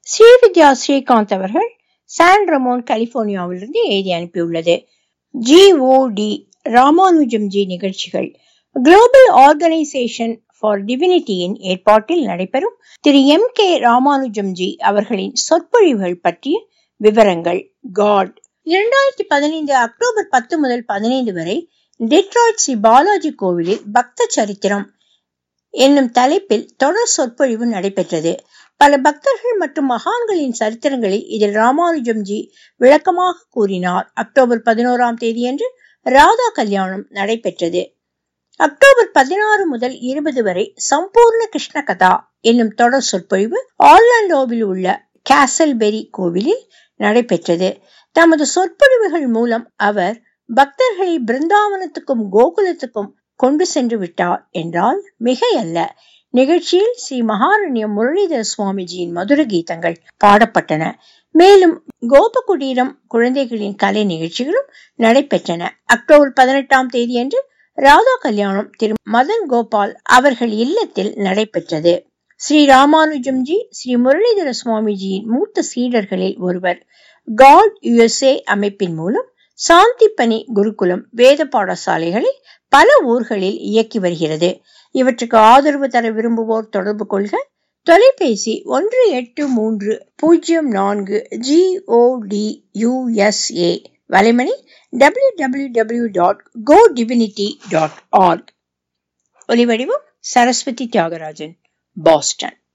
ஸ்ரீவித்யா ஸ்ரீகாந்த் அவர்கள் San Ramon கலிபோர்னியாவிலிருந்து எழுதி அனுப்பியுள்ளது ஜிஓடி ராமானுஜம்ஜி நிகழ்ச்சிகள் குளோபல் ஆர்கனைசேஷன் ஃபார் டிவினிட்டியின் ஏற்பாட்டில் நடைபெறும் திரு எம் கே ராமானுஜம்ஜி அவர்களின் சொற்பொழிவுகள் பற்றிய விவரங்கள் காட் இரண்டாயிரத்தி பதினைந்து அக்டோபர் பத்து முதல் பதினைந்து வரை டெட்ராய்ட் ஸ்ரீ பாலாஜி கோவிலில் பக்த சரித்திரம் என்னும் தலைப்பில் தொடர் சொற்பொழிவு நடைபெற்றது பல பக்தர்கள் மற்றும் மகான்களின் சரித்திரங்களை இதில் ராமானுஜம்ஜி விளக்கமாக கூறினார் அக்டோபர் பதினோராம் தேதியன்று ராதா கல்யாணம் நடைபெற்றது அக்டோபர் பதினாறு முதல் இருபது வரை சம்பூர்ண கிருஷ்ண கதா என்னும் தொடர் சொற்பொழிவு ஆர்லாண்டோவில் உள்ள கேசல்பெரி கோவிலில் நடைபெற்றது தமது சொற்பொழிவுகள் மூலம் அவர் பக்தர்களை பிருந்தாவனத்துக்கும் கோகுலத்துக்கும் கொண்டு சென்று விட்டார் என்றால் மிகையல்ல நிகழ்ச்சியில் ஸ்ரீ மகாரண்யம் முரளிதர சுவாமிஜியின் மதுர கீதங்கள் பாடப்பட்டன மேலும் கோபகுடீரம் குழந்தைகளின் கலை நிகழ்ச்சிகளும் நடைபெற்றன அக்டோபர் பதினெட்டாம் தேதியன்று ராதா கல்யாணம் திரு மதன் கோபால் அவர்கள் இல்லத்தில் நடைபெற்றது ஸ்ரீ ராமானுஜம்ஜி ஸ்ரீ முரளிதர சுவாமிஜியின் மூத்த சீடர்களில் ஒருவர் காட் யுஎஸ்ஏ அமைப்பின் மூலம் சாந்தி பணி குருகுலம் வேத பாடசாலைகளை பல ஊர்களில் இயக்கி வருகிறது இவற்றுக்கு ஆதரவு தர விரும்புவோர் தொடர்பு கொள்க தொலைபேசி ஒன்று எட்டு மூன்று பூஜ்ஜியம் நான்கு ஜிஓடி யுஎஸ்ஏ வலைமணி W W W dot go divinity dot org ஒலிவடிவம் சரஸ்வதி தியாகராஜன் பாஸ்டன்